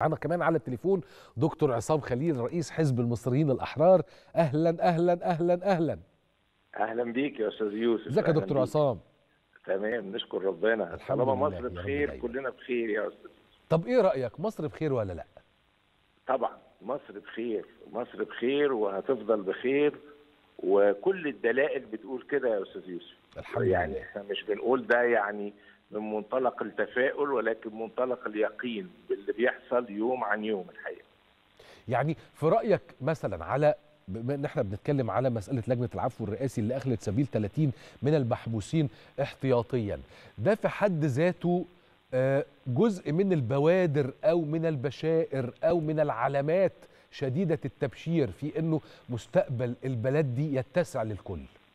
معانا كمان على التليفون دكتور عصام خليل رئيس حزب المصريين الاحرار اهلا اهلا اهلا اهلا اهلا بيك يا استاذ يوسف ازيك يا أهلاً دكتور بيك. عصام تمام نشكر ربنا الحمد طالما لله مصر يا رب بخير دايما. كلنا بخير يا استاذ طب ايه رايك مصر بخير ولا لا طبعا مصر بخير مصر بخير وهتفضل بخير وكل الدلائل بتقول كده يا استاذ يوسف الحمد يعني لله احنا مش بنقول ده يعني من منطلق التفاؤل ولكن منطلق اليقين باللي بيحصل يوم عن يوم الحقيقه يعني في رايك مثلا على بما ان احنا بنتكلم على مساله لجنه العفو الرئاسي اللي اخلت سبيل 30 من المحبوسين احتياطيا ده في حد ذاته آه، جزء من البوادر او من البشائر او من العلامات شديده التبشير في انه مستقبل البلد دي يتسع للكل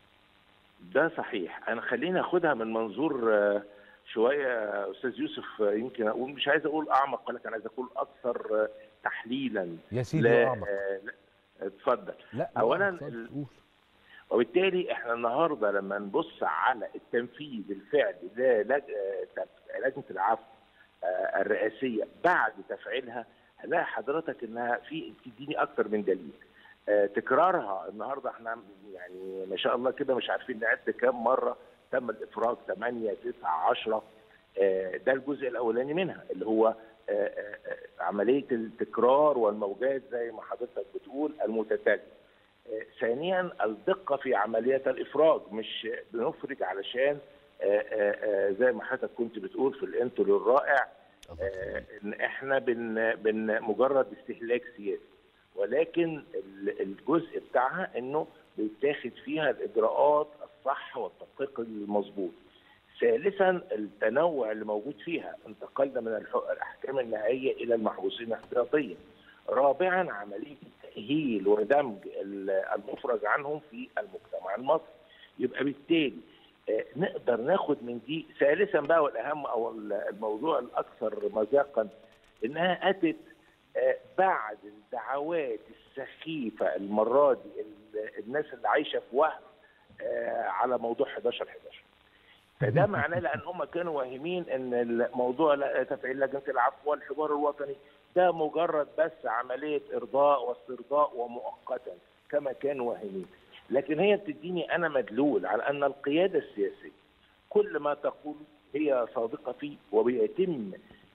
ده صحيح انا خليني اخدها من منظور آه، شويه يا استاذ يوسف آه، يمكن اقول مش عايز اقول اعمق ولكن عايز اقول اكثر آه، تحليلا يا سيدي لا اعمق آه، لا اتفضل لا أولاً لا، اتفضل، ال- قول. وبالتالي احنا النهارده لما نبص على التنفيذ الفعلي للج- آه، لجنه العفو آه، الرئاسيه بعد تفعيلها هنلاقي حضرتك انها في تديني اكتر من دليل آه، تكرارها النهارده احنا يعني ما شاء الله كده مش عارفين نعد كام مره تم الافراج 8 9 10 آه، ده الجزء الاولاني منها اللي هو آه، آه، آه، عمليه التكرار والموجات زي ما حضرتك بتقول المتتاليه آه، ثانيا الدقه في عمليه الافراج مش بنفرج علشان آه، آه، آه، زي ما حضرتك كنت بتقول في الانترو الرائع آه، ان احنا بن بن مجرد استهلاك سياسي ولكن ال- الجزء بتاعها انه بيتاخد فيها الاجراءات الصح والتدقيق المظبوط. ثالثا التنوع اللي موجود فيها انتقلنا من الح- الاحكام النهائيه الى المحبوسين احتياطيا. رابعا عمليه تاهيل ودمج ال- المفرج عنهم في المجتمع المصري. يبقى بالتالي آه، نقدر ناخد من دي ثالثا بقى والاهم او ال- الموضوع الاكثر مذاقا انها اتت آه، بعد الدعوات السخيفه المره دي ال- الناس اللي عايشه في وهم آه، على موضوع 11 11 فده معناه لان هم كانوا واهمين ان الموضوع لا- تفعيل لجنه العفو والحوار الوطني ده مجرد بس عمليه ارضاء واسترضاء ومؤقتا كما كانوا واهمين لكن هي بتديني انا مدلول على ان القياده السياسيه كل ما تقول هي صادقه فيه وبيتم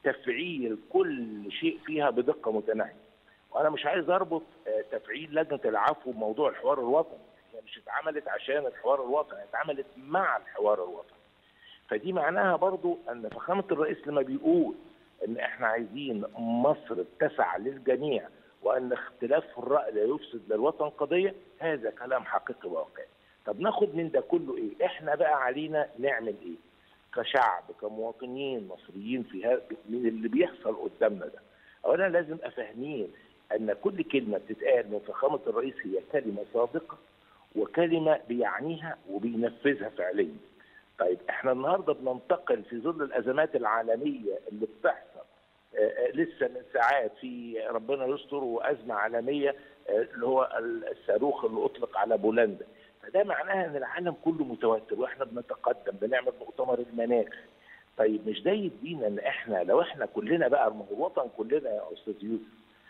تفعيل كل شيء فيها بدقه متناهيه وانا مش عايز اربط آه، تفعيل لجنه العفو بموضوع الحوار الوطني هي مش اتعملت عشان الحوار الوطني اتعملت مع الحوار الوطني فدي معناها برضو ان فخامه الرئيس لما بيقول ان احنا عايزين مصر تسع للجميع وان اختلاف الراي لا يفسد للوطن قضيه هذا كلام حقيقي وواقعي طب ناخد من ده كله ايه احنا بقى علينا نعمل ايه كشعب كمواطنين مصريين في هذا من اللي بيحصل قدامنا ده اولا لازم افهمين ان كل كلمه بتتقال من فخامه الرئيس هي كلمه صادقه وكلمه بيعنيها وبينفذها فعليا طيب احنا النهارده بننتقل في ظل الازمات العالميه اللي بتحصل آه، آه، لسه من ساعات في ربنا يستر وازمه عالميه آه، اللي هو الصاروخ اللي اطلق على بولندا فده معناها ان العالم كله متوتر واحنا بنتقدم بنعمل مؤتمر المناخ طيب مش ده يدينا ان احنا لو احنا كلنا بقى ما هو الوطن كلنا يا استاذ يوسف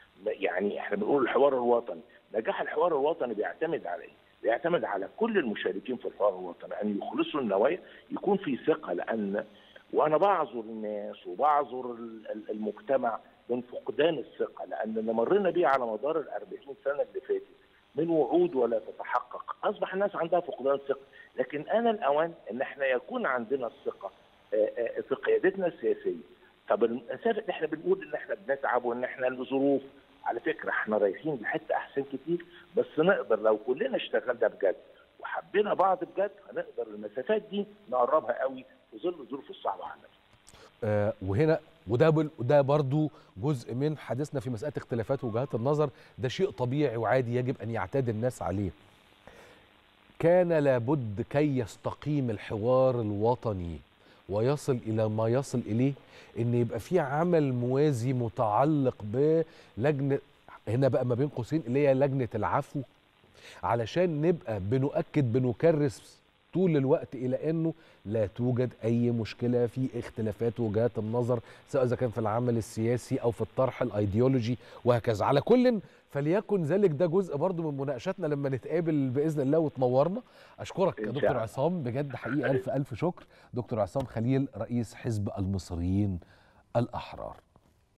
يعني احنا بنقول الحوار الوطني نجاح الحوار الوطني بيعتمد على ايه؟ بيعتمد على كل المشاركين في الحوار الوطني ان يخلصوا النوايا يكون في ثقه لان وانا بعذر الناس وبعذر ال- ال- المجتمع من فقدان الثقه لان اللي مرينا بيه على مدار ال 40 سنه اللي فاتت من وعود ولا تتحقق اصبح الناس عندها فقدان ثقه لكن انا الاوان ان احنا يكون عندنا الثقه آه، آه، في قيادتنا السياسيه طب المسافه احنا بنقول ان احنا بنتعب وان احنا الظروف على فكره احنا رايحين لحته احسن كتير بس نقدر لو كلنا اشتغلنا بجد وحبينا بعض بجد هنقدر المسافات دي نقربها قوي في ظل الظروف الصعبه عندنا آه، وهنا وده بال- وده برضو جزء من حديثنا في مساله اختلافات وجهات النظر ده شيء طبيعي وعادي يجب ان يعتاد الناس عليه كان لابد كي يستقيم الحوار الوطني ويصل الى ما يصل اليه ان يبقى في عمل موازي متعلق بلجنه هنا بقى ما بين قوسين اللي هي لجنه العفو علشان نبقى بنؤكد بنكرس طول الوقت الى انه لا توجد اي مشكله في اختلافات وجهات النظر سواء اذا كان في العمل السياسي او في الطرح الايديولوجي وهكذا على كل فليكن ذلك ده جزء برضو من مناقشاتنا لما نتقابل باذن الله وتنورنا اشكرك يا إن شاء دكتور الله. عصام بجد حقيقه الف الف شكر دكتور عصام خليل رئيس حزب المصريين الاحرار